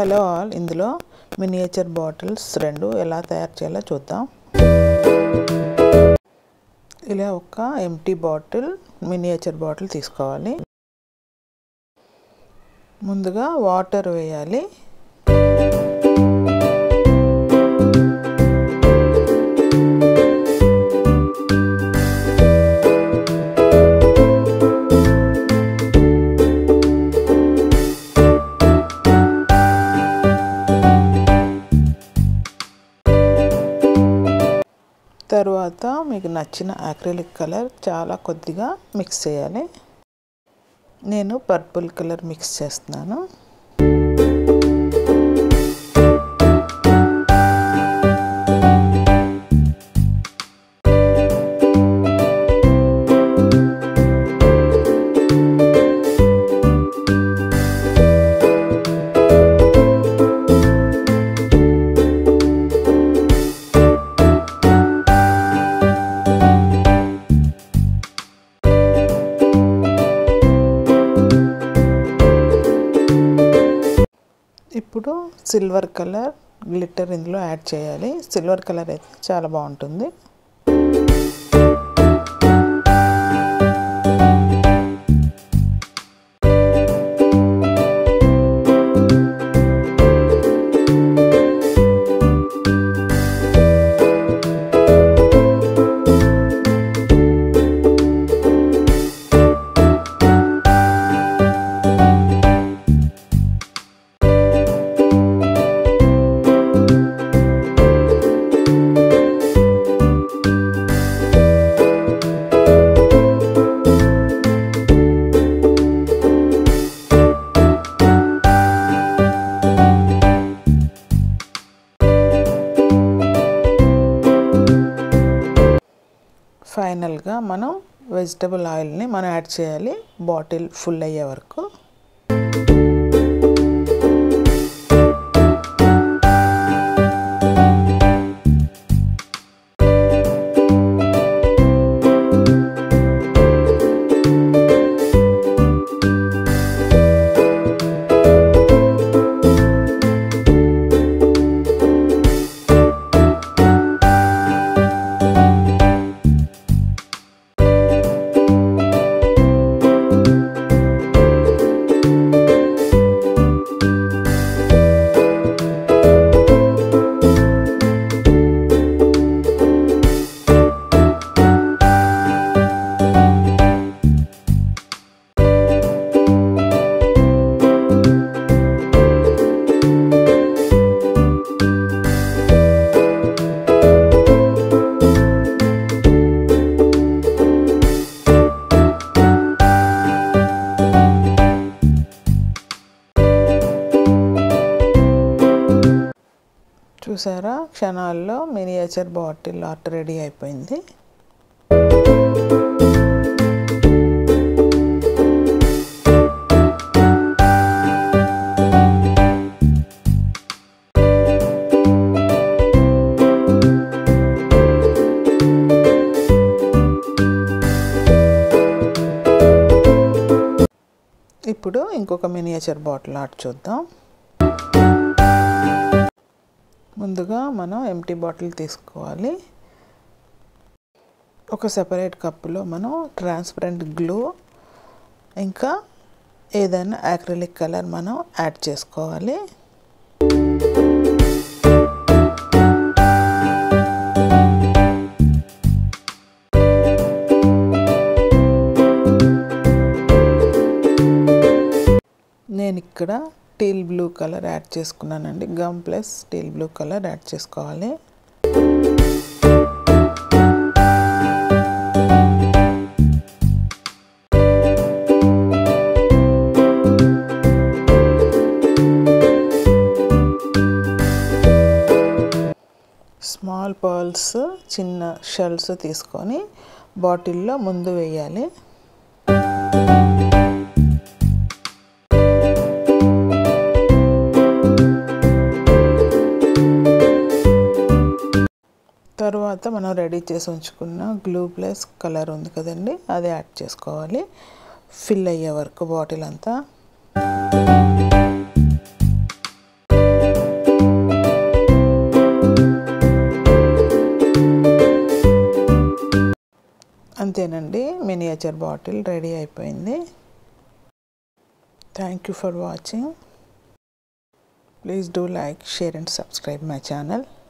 hello all ఇందులో miniature bottles రెండు ఎలా తయారు చేయాలో చూద్దాం ఇలా ఒక ఎంటీ బాటిల్ మినియేచర్ బాటిల్ తీసుకోవాలి ముందుగా వాటర్ వేయాలి తర్వాత మీకు నచ్చిన అక్రిలిక్ కలర్ చాలా కొద్దిగా మిక్స్ చేయాలి నేను పర్పుల్ కలర్ మిక్స్ చేస్తున్నాను ఇప్పుడు సిల్వర్ కలర్ గ్లిట్టర్ ఇందులో యాడ్ చేయాలి సిల్వర్ కలర్ అయితే చాలా బాగుంటుంది ఫైనల్గా మనం వెజిటబుల్ ఆయిల్ని మనం యాడ్ చేయాలి బాటిల్ ఫుల్ అయ్యే వరకు చూసారా క్షణాల్లో మినియేచర్ బాటిల్ ఆర్ట్ రెడీ అయిపోయింది ఇప్పుడు ఇంకొక మినియేచర్ బాటిల్ ఆర్ట్ చూద్దాం ముందుగా మనం ఎంటీ బాటిల్ తీసుకోవాలి ఒక సెపరేట్ కప్పులో మనం ట్రాన్స్పరెంట్ గ్లూ ఇంకా ఏదైనా యాక్రిలిక్ కలర్ మనం యాడ్ చేసుకోవాలి నేను ఇక్కడ టీల్ బ్లూ కలర్ యాడ్ చేసుకున్నానండి gum plus teal blue colour add చేసుకోవాలి స్మాల్ పర్ల్స్ చిన్న షెల్స్ తీసుకొని బాటిల్లో ముందు వేయాలి తర్వాత మనం రెడీ చేసి ఉంచుకున్న గ్లూ ప్లస్ కలర్ ఉంది కదండి అది యాడ్ చేసుకోవాలి ఫిల్ అయ్యే వరకు బాటిల్ అంతా అంతేనండి మినియేచర్ బాటిల్ రెడీ అయిపోయింది thank you for watching please do like share and subscribe my channel